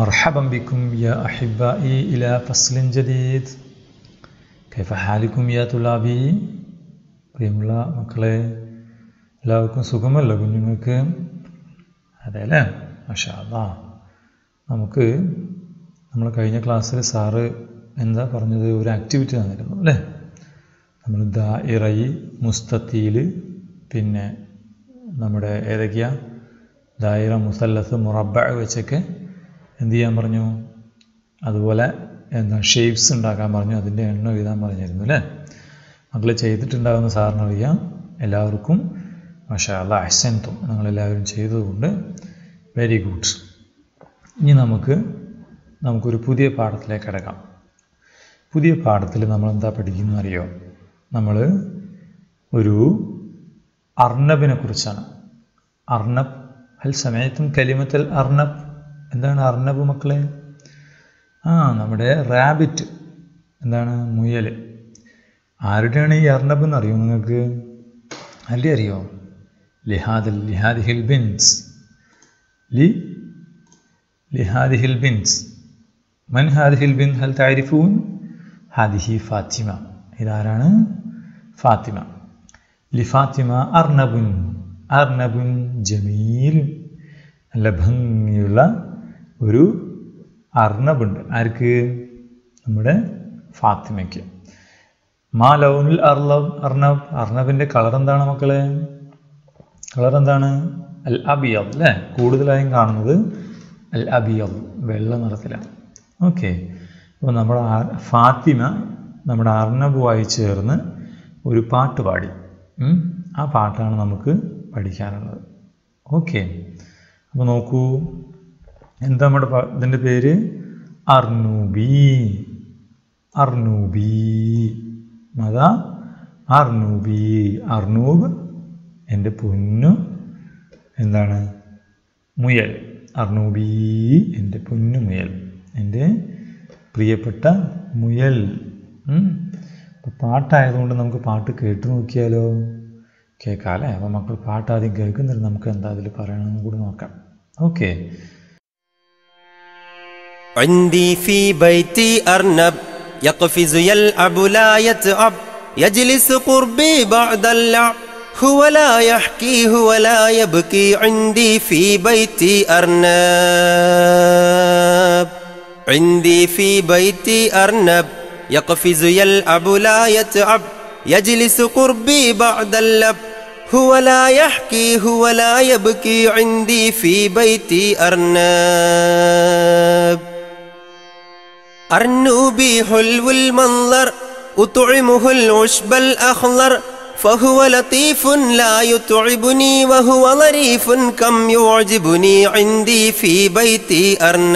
مرحبا بكم يا أحبائي إلى فصل جديد كيف حالكم يا طلابي പ്രിയമുള്ള മക്കളെ എല്ലാവർക്കും സുഖമല്ലോ കുഞ്ഞുങ്ങൾക്ക് അതെ അല്ലേ മാഷാ അല്ലാ നമുക്ക് നമ്മൾ കഴിഞ്ഞ ക്ലാസ്സിൽ സാറ് എന്താ പറഞ്ഞത് ഒരു ആക്ടിവിറ്റി തന്നിരുന്നു അല്ലേ നമ്മൾ ദാഇറയി മുസ്തത്തിൽ പിന്നെ നമ്മുടെ ഏതൊക്കെയാ ദായിറ മുസല്ലത്ത് മുറബ വെച്ചൊക്കെ എന്ത് ചെയ്യാൻ പറഞ്ഞു അതുപോലെ എന്താ ഷേപ്സ് ഉണ്ടാക്കാൻ പറഞ്ഞു അതിൻ്റെ എണ്ണം എഴുതാൻ പറഞ്ഞിരുന്നു അല്ലേ മക്കൾ ചെയ്തിട്ടുണ്ടാകുന്ന സാറിനറിയാം എല്ലാവർക്കും മാഷാ അല്ല അഹ്സൻതും നിങ്ങളെല്ലാവരും ചെയ്തതുകൊണ്ട് വെരി ഗുഡ് ഇനി നമുക്ക് നമുക്കൊരു പുതിയ പാഠത്തിലേക്ക് കിടക്കാം പുതിയ പാഠത്തിൽ നമ്മൾ എന്താ പഠിക്കുന്നത് അറിയോ നമ്മൾ ഒരു അർണബിനെ കുറിച്ചാണ് അർണബ് അൽ സമയത്തും കലിമത്തൽ അർണബ് എന്താണ് അർണബ് മക്കളെ ആ നമ്മുടെ റാബിറ്റ് എന്താണ് മുയൽ ആരുടെയാണ് ഈ അർണബ് എന്ന് അറിയോ നിങ്ങൾക്ക് അല്ലേ അറിയോ ലിഹാദ് ലിഹാദ് ഹിൽ ബിൻസ് ലി ലിഹാദ് ഹിൽ ബിൻസ് മൻ ഹാദ് ഹിൽ ബിൻ ഹൽ താരിഫൂൻ ഹാദിഹി ഫാത്തിമ ഇതാരാണ് ഫാത്തിമ ലി ഫാത്തിമ അർണബുൻ അർണബുൻ ജമീൽ നല്ല ഭംഗിയുള്ള ഒരു അർണബുണ്ട് ആർക്ക് നമ്മുടെ ഫാത്തിമയ്ക്ക് മാ ലൗനുൽ അർലബ് അർണബ് അർണബിൻ്റെ കളർ എന്താണ് മക്കളെ കളർ എന്താണ് അൽ അബിയബ് അല്ലേ കൂടുതലായും കാണുന്നത് അൽ അബിയബ് വെള്ള നിറത്തിലാണ് ഓക്കെ അപ്പോൾ നമ്മുടെ ഫാത്തിമ നമ്മുടെ അർണബുമായി ചേർന്ന് ഒരു പാട്ട് പാടി ആ പാട്ടാണ് നമുക്ക് പഠിക്കാനുള്ളത് ഓക്കെ അപ്പോൾ നോക്കൂ എന്താ നമ്മുടെ ഇതിൻ്റെ പേര് അർണൂബി അർണൂബി അതാ അർണൂബി അർണൂബ് എൻ്റെ പൊന്നു എന്താണ് മുയൽ അർണൂബി എൻ്റെ പൊന്നു മുയൽ എൻ്റെ പ്രിയപ്പെട്ട മുയൽ അപ്പോൾ പാട്ടായതുകൊണ്ട് നമുക്ക് പാട്ട് കേട്ടു നോക്കിയാലോ കേൾക്കാം അല്ലേ അപ്പോൾ മക്കൾ പാട്ട് ആദ്യം കേൾക്കുന്നില്ല നമുക്ക് എന്താ അതിൽ പറയണമെന്ന് കൂടി നോക്കാം ഓക്കെ عندي في بيتي أرنب يقفز يلعب لا يتعب يجلس قربي بعد اللعب هو لا يحكي هو لا يبكي عندي في بيتي أرنب عندي في بيتي أرنب يقفز يلعب لا يتعب يجلس قربي بعد اللب هو لا يحكي هو لا يبكي عندي في بيتي أرنب أرنوبي حلو المنظر أطعمه العشب الأخضر فهو لطيف لا يتعبني وهو ظريف كم يعجبني عندي في بيتي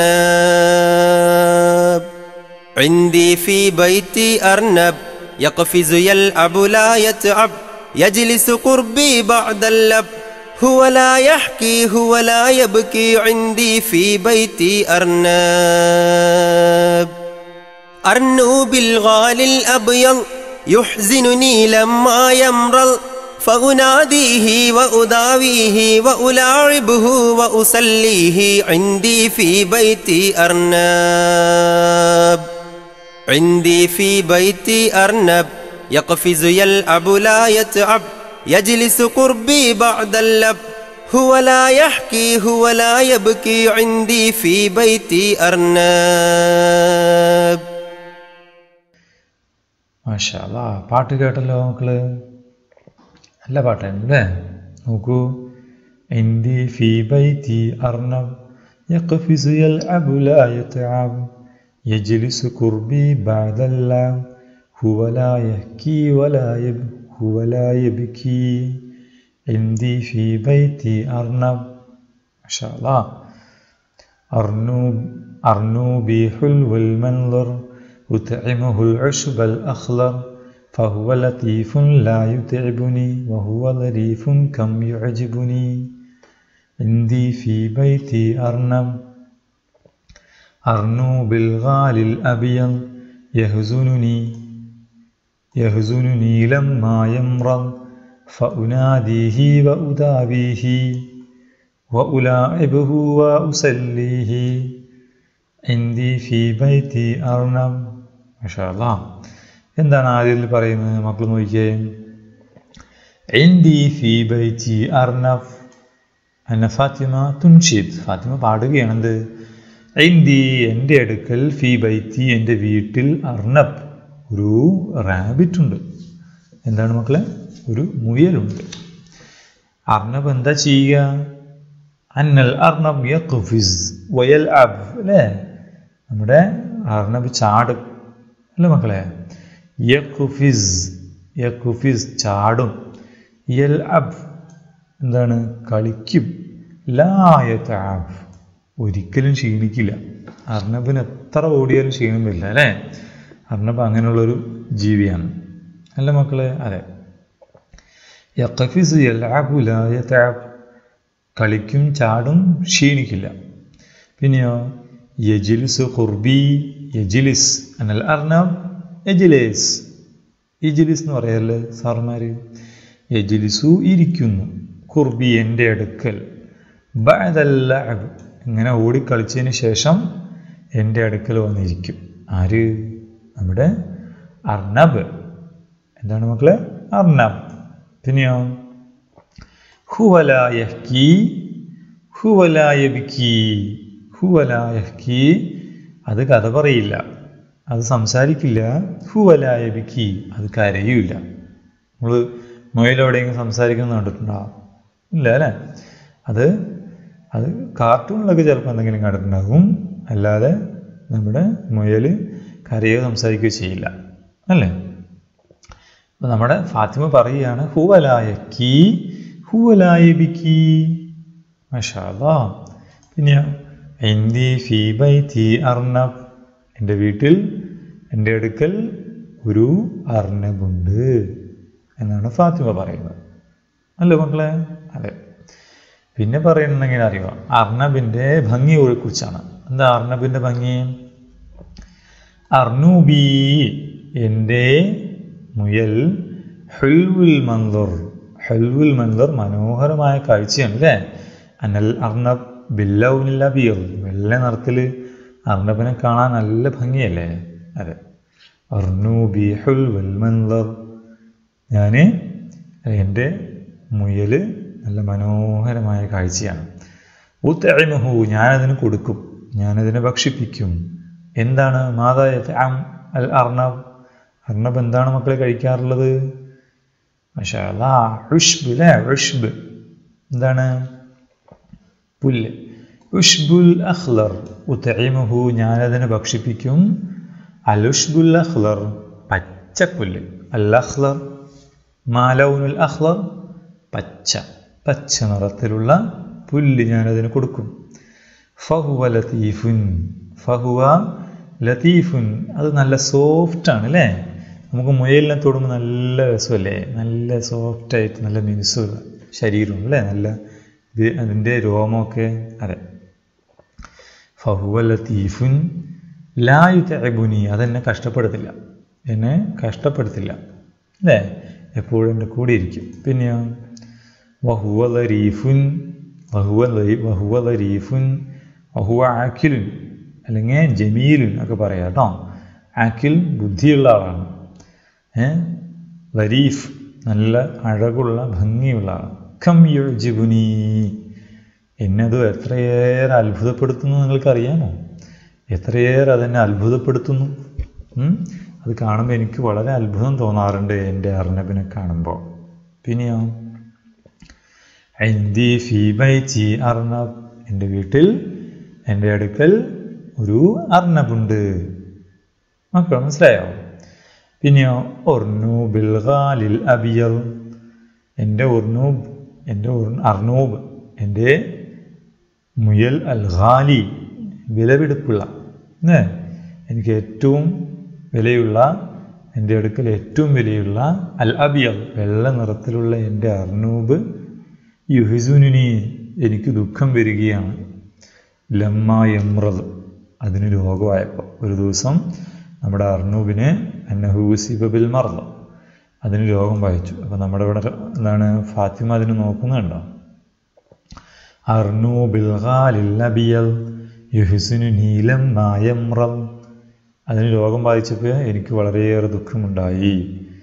أرنب عندي في بيتي أرنب يقفز يلعب لا يتعب يجلس قربي بعد اللب هو لا يحكي هو لا يبكي عندي في بيتي أرنب أرنوب الغالي الأبيض يحزنني لما يمرض فأناديه وأداويه وألاعبه وأسليه عندي في بيتي أرنب عندي في بيتي أرنب يقفز يلعب لا يتعب يجلس قربي بعد اللب هو لا يحكي هو لا يبكي عندي في بيتي أرنب മാഷാ അല്ലാ പാട്ട് കേട്ടല്ലോ മക്കള് നല്ല പാട്ടായിരുന്നു അല്ലേ നോക്കൂ عندي في بيتي أرنب يقفز يلعب لا يتعب يجلس قربي بعد اللعب هو لا يحكي ولا يب هو لا يبكي عندي في بيتي أرنب ما شاء الله أرنوب أرنوبي حلو المنظر أطعمه العشب الأخضر فهو لطيف لا يتعبني وهو ظريف كم يعجبني عندي في بيتي أرنب أرنوب الغالي الأبيض يهزنني يهزنني لما يمرض فأناديه وأداويه وألاعبه وأسليه ഇന്ദി ഫി ബൈത്തി അർണം മഷാല്ലാ എന്താണ് ആദ്യത്തിൽ പറയുന്നത് മക്കൾ നോക്കിയേ ഇന്ദി ഫി ബൈത്തി അർണഫ് അന്ന ഫാത്തിമ തുൻഷിദ് ഫാത്തിമ പാടുകയാണെന്ത് ഇന്ദി എൻ്റെ അടുക്കൽ ഫി ബൈത്തി എൻ്റെ വീട്ടിൽ അർണബ് ഒരു റാബിറ്റ് ഉണ്ട് എന്താണ് മക്കളെ ഒരു മുയലുണ്ട് അർണബ് എന്താ ചെയ്യുക അന്നൽ അർണബ് യഖ്ഫിസ് വയൽ അബ് അല്ലേ നമ്മുടെ അർണബ് ചാടും അല്ലേ മക്കളെ യഖ്ഫിസ് യഖ്ഫിസ് ചാടും യൽ അബ് എന്താണ് കളിക്കും ലായത്താബ് ഒരിക്കലും ക്ഷീണിക്കില്ല അർണബിന് എത്ര ഓടിയാലും ക്ഷീണം വരില്ല അല്ലേ അർണബ് അങ്ങനെയുള്ളൊരു ജീവിയാണ് അല്ല മക്കളെ അതെ യഖഫിസ് യൽഅബു ലാ യതഅബ് കളിക്കും ചാടും ക്ഷീണിക്കില്ല പിന്നെയോ യജിലിസ് ഖുർബി യജിലിസ് അനൽ അർണബ് യജിലേസ് യജിലിസ് എന്ന് പറയല്ലേ സാറുമാർ യജിലിസു ഇരിക്കുന്നു ഖുർബി എൻ്റെ അടുക്കൽ ബഅദല്ലഅബ് ഇങ്ങനെ ഓടിക്കളിച്ചതിന് ശേഷം എൻ്റെ അടുക്കൽ വന്നിരിക്കും ആര് നമ്മുടെ അർണബ് എന്താണ് മക്കളെ അർണബ് പിന്നെയോ ഹുവലായഹ്കി ഹുവലായബിക്കി ഹുവലായഹ്കി അത് കഥ പറയില്ല അത് സംസാരിക്കില്ല ഹുവലായബിക്കി അത് കരയൂല നമ്മൾ മൊയിലെവിടെയെങ്കിലും സംസാരിക്കുന്നത് കണ്ടിട്ടുണ്ടോ ഇല്ല അല്ലേ അത് അത് കാർട്ടൂണിലൊക്കെ ചിലപ്പോൾ എന്തെങ്കിലും കണ്ടിട്ടുണ്ടാകും അല്ലാതെ നമ്മുടെ മുയൽ കരയോ സംസാരിക്കുകയോ ചെയ്യില്ല അല്ലേ അപ്പം നമ്മുടെ ഫാത്തിമ പറയുകയാണ് ഹുവലായക്കി ഹുവലായബിക്കി മഷാലാ പിന്നെ എന്തി ഫീ ബൈ തീ അർണബ് എൻ്റെ വീട്ടിൽ എൻ്റെ അടുക്കൽ ഒരു അർണബുണ്ട് എന്നാണ് ഫാത്തിമ പറയുന്നത് അല്ലേ മക്കളെ അതെ പിന്നെ പറയുന്നുണ്ടെങ്കിൽ അറിയുക അർണബിൻ്റെ ഭംഗിയെ കുറിച്ചാണ് എന്താ അർണബിൻ്റെ ഭംഗി അർണൂബി എൻ്റെ മുയൽ ഹെൽവുൽ മന്ദർ ഹെൽവുൽ മന്ദർ മനോഹരമായ കാഴ്ചയാണ് അല്ലേ അനൽ അർണബ് ബില്ലൗനില്ല ബിയർ വെള്ള നിറത്തിൽ അർണബിനെ കാണാൻ നല്ല ഭംഗിയല്ലേ അതെ അർണൂബി ഹുൽവൽ മന്ദർ ഞാൻ എൻ്റെ മുയൽ നല്ല മനോഹരമായ കാഴ്ചയാണ് ഉത്തഴിമഹു ഞാനതിന് കൊടുക്കും ഞാനതിനെ ഭക്ഷിപ്പിക്കും എന്താണ് മാതാ അൽ അർണബ് അർണബ് എന്താണ് മക്കളെ കഴിക്കാറുള്ളത് മഷാലാ ഉഷ്ബ് അല്ലേ ഉഷ്ബ് എന്താണ് പുല്ല് ഉഷ്ബുൽ അഖ്ലർ ഉത്തഴിമഹു ഞാനതിനെ ഭക്ഷിപ്പിക്കും അൽ ഉഷ്ബുൽ അഖ്ലർ പച്ചപ്പുല്ല് അൽ അഖ്ലർ മാലൗനുൽ അഖ്ലർ പച്ച പച്ച നിറത്തിലുള്ള പുല്ല് ഞാനതിന് കൊടുക്കും ഫഹുവ ലത്തീഫുൻ ഫഹുവ ലത്തീഫുൻ അത് നല്ല സോഫ്റ്റാണ് അല്ലേ നമുക്ക് മുയലിനെ തൊടുമ്പോൾ നല്ല രസമല്ലേ നല്ല സോഫ്റ്റായിട്ട് നല്ല മിനുസുള്ള ശരീരം അല്ലേ നല്ല ഇത് അതിൻ്റെ രോമമൊക്കെ അതെ ഫഹുവ ലത്തീഫുൻ ലായു തെബുനി അതെന്നെ കഷ്ടപ്പെടുത്തില്ല എന്നെ കഷ്ടപ്പെടുത്തില്ല അല്ലേ എപ്പോഴും എൻ്റെ കൂടെ ഇരിക്കും പിന്നെയോ വഹുവ ലരീഫുൻ വഹുവ വഹുവ ലരീഫുൻ വഹുവ ആക്കിലുൻ അല്ലെങ്കിൽ ജമീലുൻ ഒക്കെ പറയാം കേട്ടോ ആക്കിൽ ബുദ്ധിയുള്ള ആളാണ് ഏ ലരീഫ് നല്ല അഴകുള്ള ഭംഗിയുള്ള ആളാണ് കം യുജിബുനി എന്നത് എത്രയേറെ അത്ഭുതപ്പെടുത്തുന്നു നിങ്ങൾക്കറിയാമോ എത്രയേറെ അതെന്നെ അത്ഭുതപ്പെടുത്തുന്നു അത് കാണുമ്പോൾ എനിക്ക് വളരെ അത്ഭുതം തോന്നാറുണ്ട് എൻ്റെ അർണബിനെ കാണുമ്പോൾ പിന്നെയോ ഐന്തി ഫീ ബൈറ്റി അർണബ് എൻ്റെ വീട്ടിൽ എൻ്റെ അടുക്കൽ ഒരു അർണബുണ്ട് മക്കൾ മനസ്സിലായോ പിന്നെയോ ഒർനു ബിൽഗാലിൽ അബിയർ എൻ്റെ ഒർനൂബ് എൻ്റെ അർണൂബ് എൻ്റെ മുയൽ അൽ ഖാലി വിലപിടിപ്പുള്ള ഏ എനിക്ക് ഏറ്റവും വിലയുള്ള എൻ്റെ അടുക്കൽ ഏറ്റവും വിലയുള്ള അൽ അബിയർ വെള്ള നിറത്തിലുള്ള എൻ്റെ അർണൂബ് യുഹിസുനുനി എനിക്ക് ദുഃഖം വരികയാണ് ലമ്മ എമ്രത് അതിന് രോഗമായപ്പോൾ ഒരു ദിവസം നമ്മുടെ അർണൂബിന് അന്നഹൂസിബിൽ മറന്നു അതിന് രോഗം വായിച്ചു അപ്പം നമ്മുടെ ഇവിടെ എന്താണ് ഫാത്തിമ അതിന് നോക്കുന്നുണ്ടോ അർണൂബിൽ ഖാലിൽ അബിയൽ യുഹുസിനു നീലം നായമ്രം അതിന് രോഗം ബാധിച്ചപ്പോൾ എനിക്ക് വളരെയേറെ ദുഃഖമുണ്ടായി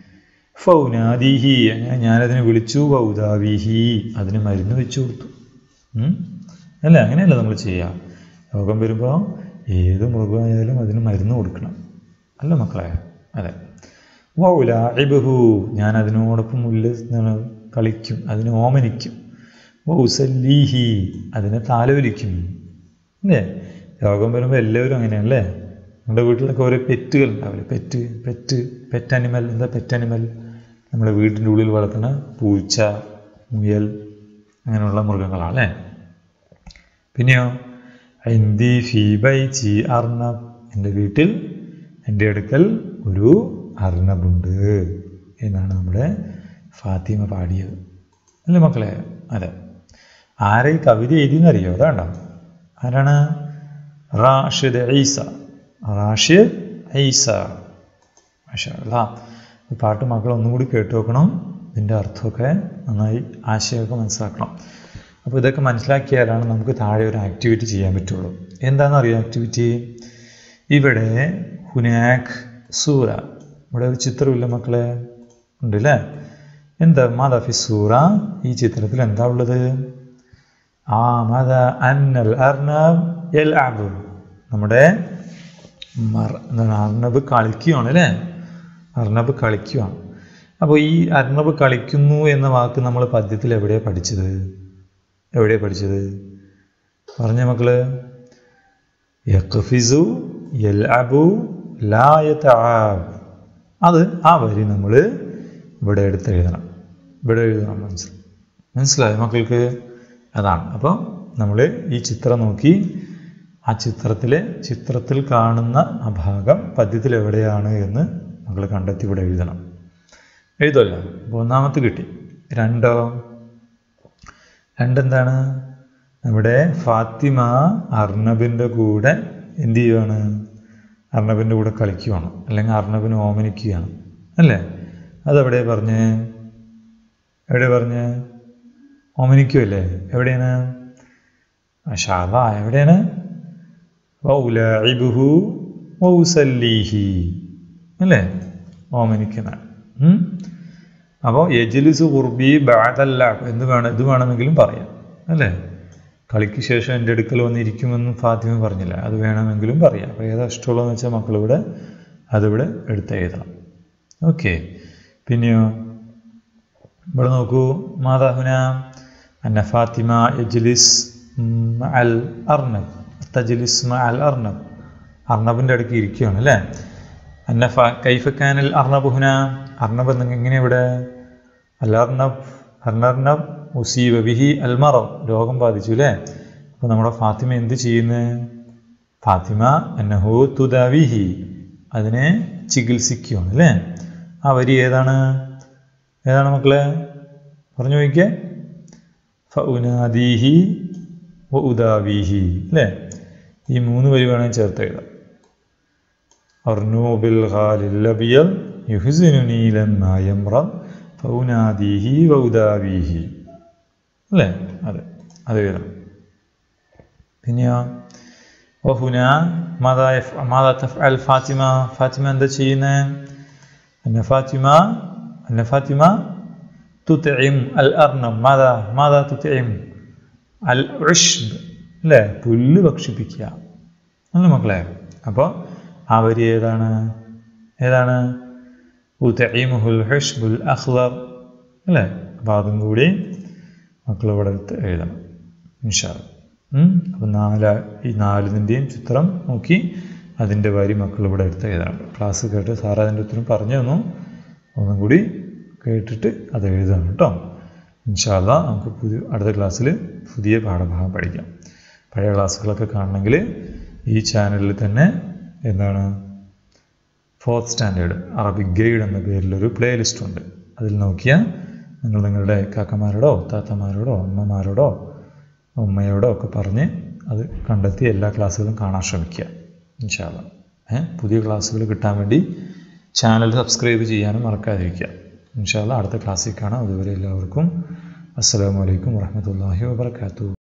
ഫൗനാദിഹി അങ്ങനെ ഞാനതിനെ വിളിച്ചു ഫൗദാവിഹി അതിന് മരുന്ന് വെച്ചു കൊടുത്തു ഉം? അല്ല അങ്ങനെയല്ല നമ്മൾ ചെയ്യുക രോഗം വരുമ്പോൾ ഏത് മൃഗമായാലും അതിന് മരുന്ന് കൊടുക്കണം അല്ല മക്കളെ അതെ വൗല ഇബഹു ഞാൻ അതിനോടൊപ്പം ഉല്ലസിച്ച് കളിക്കും അതിനെ ഓമനിക്കും വൗസല്ലീഹി അതിനെ താലോലിക്കും അല്ലേ രോഗം വരുമ്പോൾ എല്ലാവരും അങ്ങനെയല്ലേ നമ്മുടെ വീട്ടിലൊക്കെ ഓരോ പെറ്റുകൾ ഉണ്ടാവില്ലേ പെറ്റ് പെറ്റ് പെറ്റ് അനിമൽ എന്താ പെറ്റ് അനിമൽ നമ്മുടെ വീട്ടിൻ്റെ ഉള്ളിൽ വളർത്തുന്ന പൂച്ച മുയൽ അങ്ങനെയുള്ള മൃഗങ്ങളാണ് അല്ലേ പിന്നെയോ ഐന്തി ഫീബൈ ചി അർണബ് എൻ്റെ വീട്ടിൽ എൻ്റെ അടുക്കൽ ഒരു അർണബുണ്ട് എന്നാണ് നമ്മുടെ ഫാത്തിമ പാടിയത് അല്ലേ മക്കളെ അതെ ആരെ ഈ കവിത എഴുതിയെന്നറിയോ അതാണ്ടോ ആരാണ് റാഷിദ് ഈസ റാഷിദ് ഈസ മാഷാ അല്ലാ ഈ പാട്ട് മക്കൾ ഒന്നും കൂടി കേട്ട് നോക്കണം ഇതിൻ്റെ അർത്ഥമൊക്കെ നന്നായി ആശയമൊക്കെ മനസ്സിലാക്കണം അപ്പോൾ ഇതൊക്കെ മനസ്സിലാക്കിയാലാണ് നമുക്ക് താഴെ ഒരു ആക്ടിവിറ്റി ചെയ്യാൻ പറ്റുള്ളൂ എന്താണെന്നറിയോ ആക്ടിവിറ്റി ഇവിടെ ഹുനാഖ് സൂറ ഇവിടെ ഒരു ചിത്രമില്ല മക്കളെ ഉണ്ടല്ലേ എന്താ മാതാഫി സൂറ ഈ ചിത്രത്തിൽ എന്താ ഉള്ളത് ആ മത അന്നൽ അർണബ് എൽ അബ് നമ്മുടെ മർ എന്താണ് അർണബ് കളിക്കുകയാണ് അല്ലേ അർണബ് കളിക്കുകയാണ് അപ്പോൾ ഈ അർണബ് കളിക്കുന്നു എന്ന വാക്ക് നമ്മൾ പദ്യത്തിൽ എവിടെയാണ് പഠിച്ചത് എവിടെയാണ് പഠിച്ചത് പറഞ്ഞ മക്കള് യഖ്ഫിസു യൽഅബു ലാ യതആബ് അത് ആ വരി നമ്മൾ ഇവിടെ എടുത്ത് എഴുതണം ഇവിടെ എഴുതണം മനസ്സിലായി മനസ്സിലായി മക്കൾക്ക് അതാണ് അപ്പോൾ നമ്മൾ ഈ ചിത്രം നോക്കി ആ ചിത്രത്തിലെ ചിത്രത്തിൽ കാണുന്ന ആ ഭാഗം പദ്യത്തിൽ എവിടെയാണ് എന്ന് മക്കൾ കണ്ടെത്തി ഇവിടെ എഴുതണം എഴുതുമല്ലോ അപ്പോൾ ഒന്നാമത്തെ കിട്ടി രണ്ടോ രണ്ടെന്താണ് നമ്മുടെ ഫാത്തിമ അർണബിൻ്റെ കൂടെ എന്ത് ചെയ്യുവാണ് അർണബിൻ്റെ കൂടെ കളിക്കുവാണ് അല്ലെങ്കിൽ അർണബിനെ ഓമനിക്കുകയാണ് അല്ലേ അതെവിടെ പറഞ്ഞ് എവിടെ പറഞ്ഞ് ഓമനിക്കുമല്ലേ എവിടെയാണ് ഷാദ എവിടെയാണ് വൗലഇബുഹു വൗസല്ലീഹി അല്ലേ ഓമനിക്കുന്ന അപ്പോൾ യജിലിസ് കുർബി ബാദല്ല എന്ത് വേണം ഇത് വേണമെങ്കിലും പറയാം അല്ലേ കളിക്ക് ശേഷം എൻ്റെ അടുക്കൽ വന്നിരിക്കുമെന്നും ഫാത്തിമ പറഞ്ഞില്ല അത് വേണമെങ്കിലും പറയാം അപ്പോൾ ഏതാ ഇഷ്ടമുള്ളതെന്ന് വെച്ചാൽ മക്കളിവിടെ അതിവിടെ എടുത്ത് എഴുതണം ഓക്കെ പിന്നെയോ ഇവിടെ നോക്കൂ മാതാഹുന അന്ന ഫാത്തിമ യജ്ലിസ് അൽ അർണബ് തജ്ലിസ് അൽ അർണബ് അർണബിൻ്റെ അടുക്ക് ഇരിക്കുകയാണ് അല്ലേ അന്ന ഫ കൈഫക്കാനൽ അർണബ് ഹുന അർണബ് എന്നെങ്കിൽ എങ്ങനെ ഇവിടെ അൽ അർണബ് അർണർണബ് ഉസീബ ബിഹി അൽമറം രോഗം ബാധിച്ചു അല്ലേ അപ്പോൾ നമ്മുടെ ഫാത്തിമ എന്ത് ചെയ്യുന്നത് ഫാത്തിമ അന്നഹു തുദാവിഹി അതിനെ ചികിത്സിക്കുകയാണ് അല്ലേ ആ വരി ഏതാണ് ഏതാണ് മക്കളെ പറഞ്ഞു നോക്കിയേ ഫൗനാദീഹി വ ഉദാവീഹി അല്ലേ ഈ മൂന്ന് വരി വേണമെങ്കിൽ ചേർത്ത് എഴുതാം അർനൂബിൽ ഖാലില്ലബിയൽ യുഹ്സിനു നീലന്നായമ്രം ഫൗനാദീഹി വ ഉദാവീഹി അല്ലേ അതെ അത് എഴുതണം പിന്നെയോ വഹുന മാതാ മാതാ തഫ്അൽ ഫാത്തിമ ഫാത്തിമ എന്താ ചെയ്യുന്നത് അന്ന ഫാത്തിമ അന്ന ഫാത്തിമ തുത്ഇം അൽ അർണം മാതാ മാതാ തുത്ഇം അൽ ഉഷ്ബ് അല്ലേ പുല്ല് ഭക്ഷിപ്പിക്കുക അല്ല മക്കളെ അപ്പോൾ ആ വരി ഏതാണ് ഏതാണ് ഉതഇമുഹുൽ ഹുഷ്ബുൽ അഖ്ലർ അല്ലേ അപ്പോൾ അതും കൂടി മക്കൾ ഇവിടെ എടുത്ത് എഴുതണം ഇൻഷാല് അപ്പം നാല് ഈ നാലിതിൻ്റെയും ചിത്രം നോക്കി അതിൻ്റെ വരി മക്കൾ ഇവിടെ എടുത്ത് എഴുതണം ക്ലാസ് കേട്ട് സാർ അതിൻ്റെ ഉത്തരം പറഞ്ഞു തന്നു ഒന്നും കൂടി കേട്ടിട്ട് അത് എഴുതണം കേട്ടോ ഇൻഷാല്ല നമുക്ക് പുതിയ അടുത്ത ക്ലാസ്സിൽ പുതിയ പാഠഭാഗം പഠിക്കാം പഴയ ക്ലാസ്സുകളൊക്കെ കാണണമെങ്കിൽ ഈ ചാനലിൽ തന്നെ എന്താണ് ഫോർത്ത് സ്റ്റാൻഡേർഡ് അറബിക് ഗൈഡ് എന്ന പേരിലൊരു പ്ലേലിസ്റ്റ് ഉണ്ട് അതിൽ നോക്കിയാൽ നിങ്ങൾ നിങ്ങളുടെ കാക്കമാരോടോ താത്തമാരോടോ അമ്മമാരോടോ ഉമ്മയോടോ ഒക്കെ പറഞ്ഞ് അത് കണ്ടെത്തി എല്ലാ ക്ലാസ്സുകളും കാണാൻ ശ്രമിക്കുക ഇൻഷാല്ല ഏഹ് പുതിയ ക്ലാസ്സുകൾ കിട്ടാൻ വേണ്ടി ചാനൽ സബ്സ്ക്രൈബ് ചെയ്യാനും മറക്കാതിരിക്കുക ഇൻഷാല്ല അടുത്ത ക്ലാസ്സിൽ കാണാം അതുവരെ എല്ലാവർക്കും അസ്സാം വലൈക്കും വാഹമത്തല്ലാഹി വാബർക്കാത്തു